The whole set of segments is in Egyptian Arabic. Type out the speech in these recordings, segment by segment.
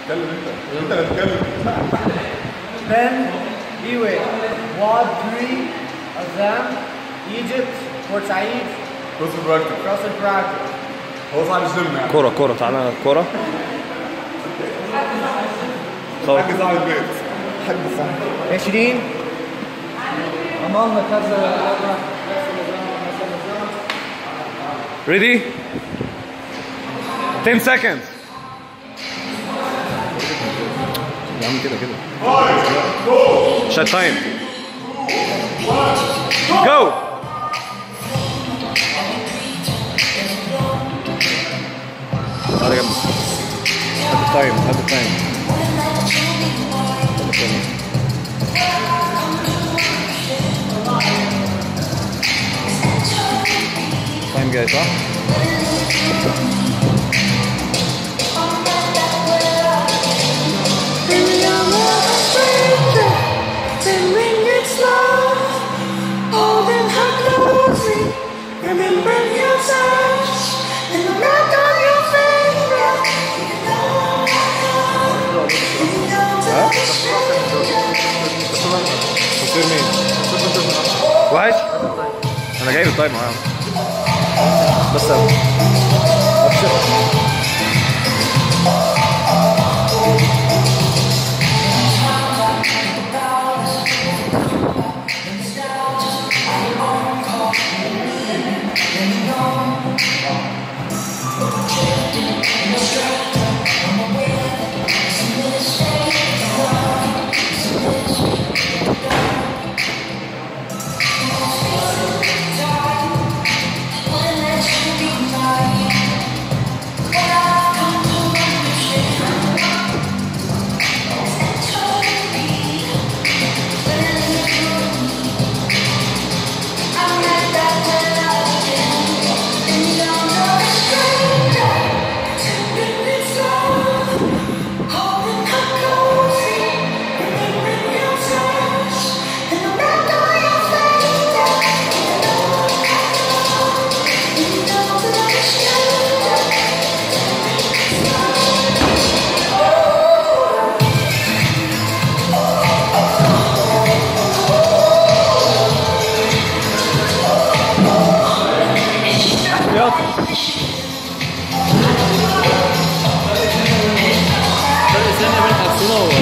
اتكلم انت انت اللي تتكلم Ben, Iwe, Wad 3, Azam, Egypt, Port Said, بص براكتك Russell Bracket. هو صاحب الجيم يعني كورة كورة تعالى كورة صور حاج صاحب البيت حق صح 20 أمامنا كذا ready 10 seconds يا عم كده كده شات تايم جو تعالى جنبي هات التايم هات التايم تايم جاي صح؟ Baby, I'm not a stranger. Then ring it slow. Holding her closely. Remember your touch and the mark on your finger. You know I know. You know that a stranger. تصوير مين؟ وحش؟ انا جايب التايم معاهم بس ابشر الثانية بين حسونة و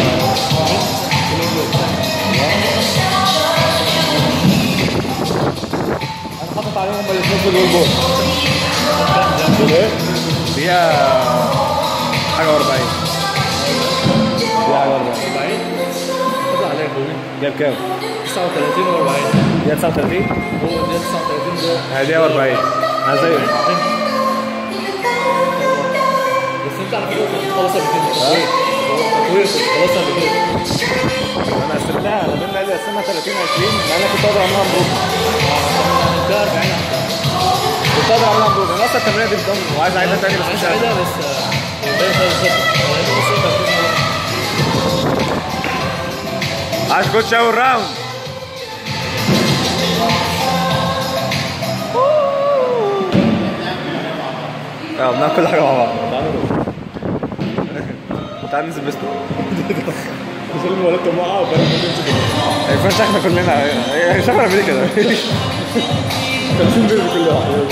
انا حاطط عليهم هم الاثنين في الجول بول ايه؟ فيها حاجة و40 فيها حاجة و40 خد عليك بوين جايب كام؟ 39 و 40 دي 39 هو ده 39 ده هي دي 40 انا زي بس انت على فكرة كنت خلاص قبل كده كويس كويس خلاص قبل كده انا قسمتها انا بين قال قسمها 30 20 مع انا كنت اقدر اعملها مبروك ده 40 كنت اقدر اعملها مبروك انا اصلا التمرينه دي بتضم وعايز اعيدها تاني بس عايز مش عارف اعيدها بس باين خالص لانه بس انت عايز كوتش اول راوند اه بنعمل كل حاجه مع بعض تعال ننزل بس عشان الولاد معاه وبقى ما ينفعش احنا كلنا هي شغله في كده 50 بيبي كل واحد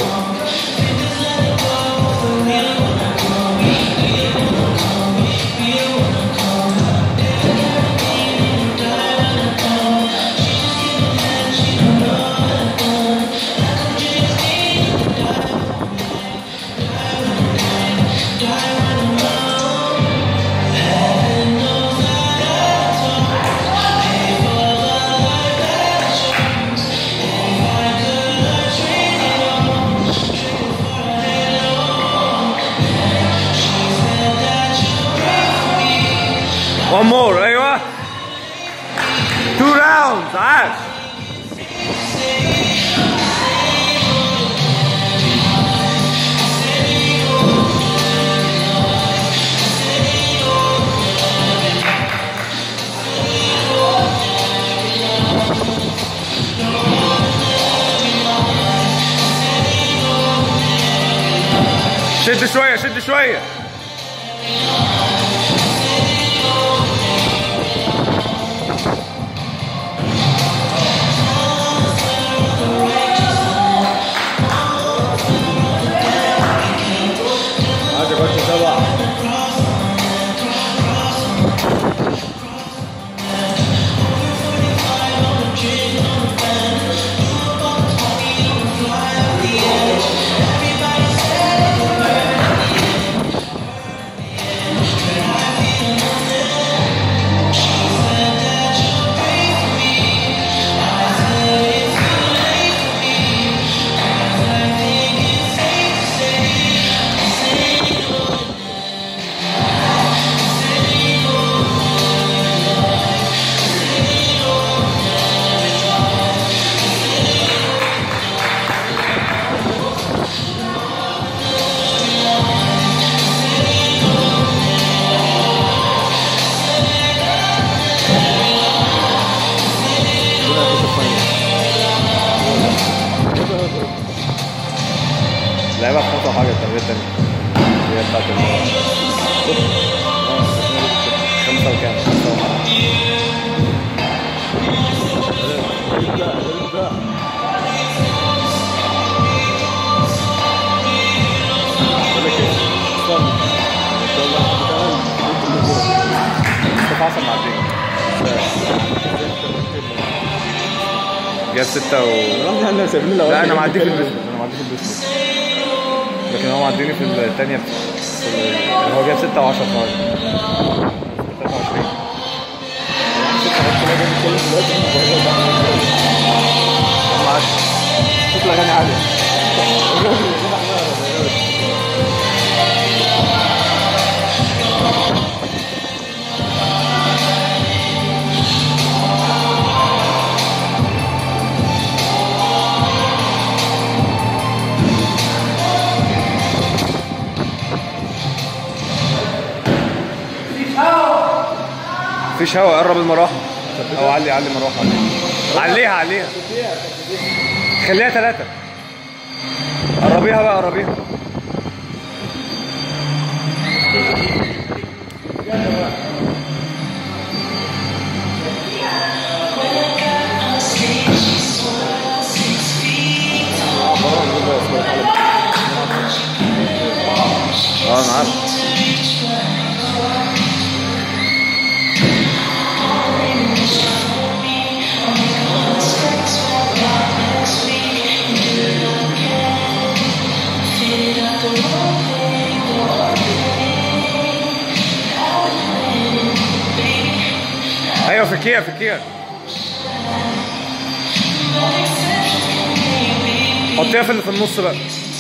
One more ايوه Two rounds عاش شد شويه شد شويه وحاجه التمرين التانيه هي بتاعت ال خمسة وكام؟ خمسة وحاجة مصطفى حسن معديني جاب ستة و رغم احنا سايبين الاول لا انا معديه في البيسبول انا معديه في البيسبول لكن هو معديني في الثانية في في- هو جاب 6 و10 ثواني 23 معاك شوف الاغاني عاليه مفيش هوا قرب المروحة او علي علي المروحة عليها عليها خليها ثلاثة قربيها بقى قربيها اه انا عارف ايوه فكيها فكيها حطيها في اللي في النص بقى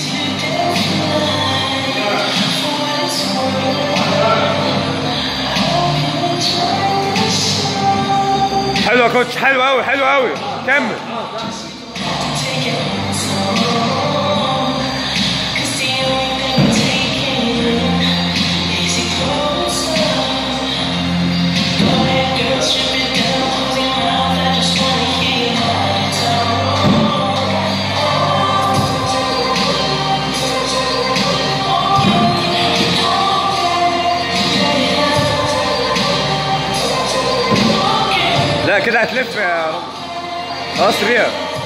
حلو يا كوتش حلو قوي حلو قوي كمل لا كده هتلف يا رب خلاص بيها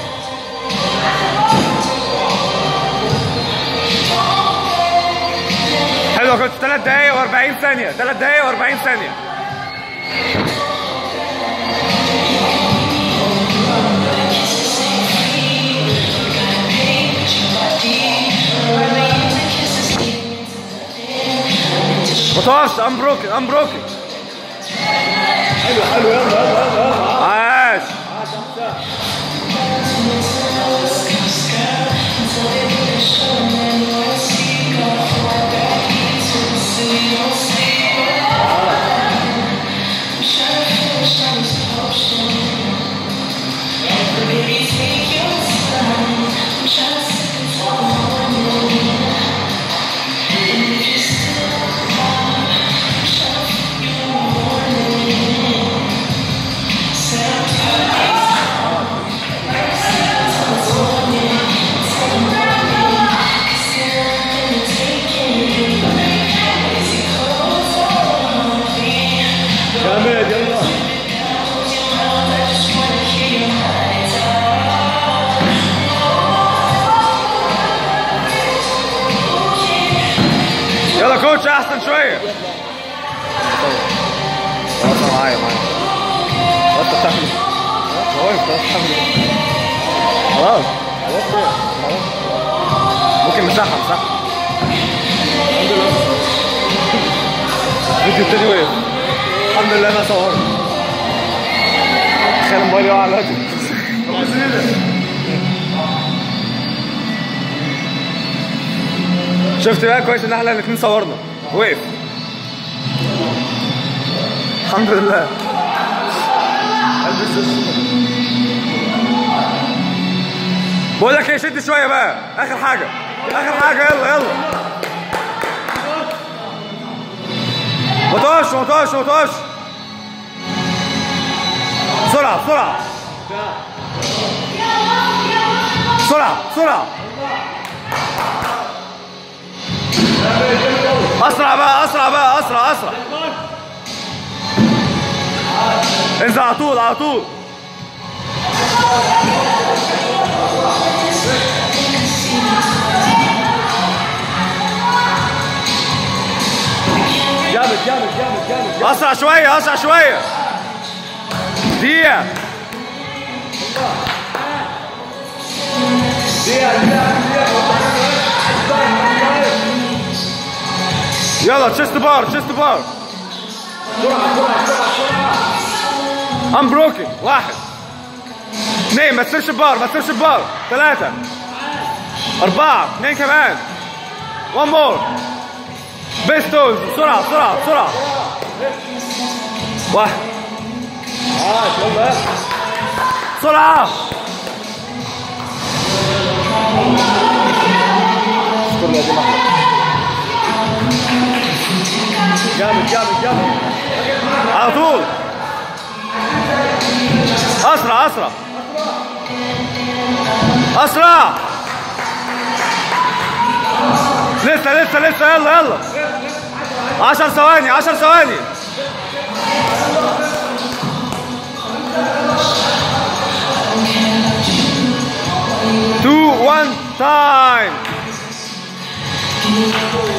حلو يا كوتش 3 دقايق و40 ثانية 3 دقايق و40 ثانية ما تقفش ام بروكن ام بروكن حلو حلو يلا يلا يلا يلا عاش جامد يلا يلا كوتش احسن شويه خلاص أنا معايا معايا خلاص تحمل خلاص خلاص تحمل خلاص ممكن مساحة مساحة الفيديو التاني وقف الحمد لله انا صورت تخيل الموبايل يقع على الهاتف شفت بقى كويس ان احنا الاثنين صورنا وقف الحمد لله بقول لك ايه شد شويه بقى اخر حاجه اخر حاجه يلا يلا ما تقفش ما تقفش ما تقفش بسرعه بسرعه بسرعه بسرعه اسرع بقى اسرع بقى اسرع اسرع انزل على طول على طول جامد جامد جامد جامد اسرع شويه اسرع شويه دقيقه يلا تشيست بار تشيست بار ام بروكن واحد اثنين ما تصيرش بار ما تصيرش بار ثلاثة أربعة اثنين كمان one more بيستوز بسرعة بسرعة بسرعة واحد عاش يلا بسرعة اشكر لي يا ديما أحمد. جامد جامد جامد على طول اسرع اسرع اسرع لسه لسه لسه يلا يلا 10 ثواني 10 ثواني two one time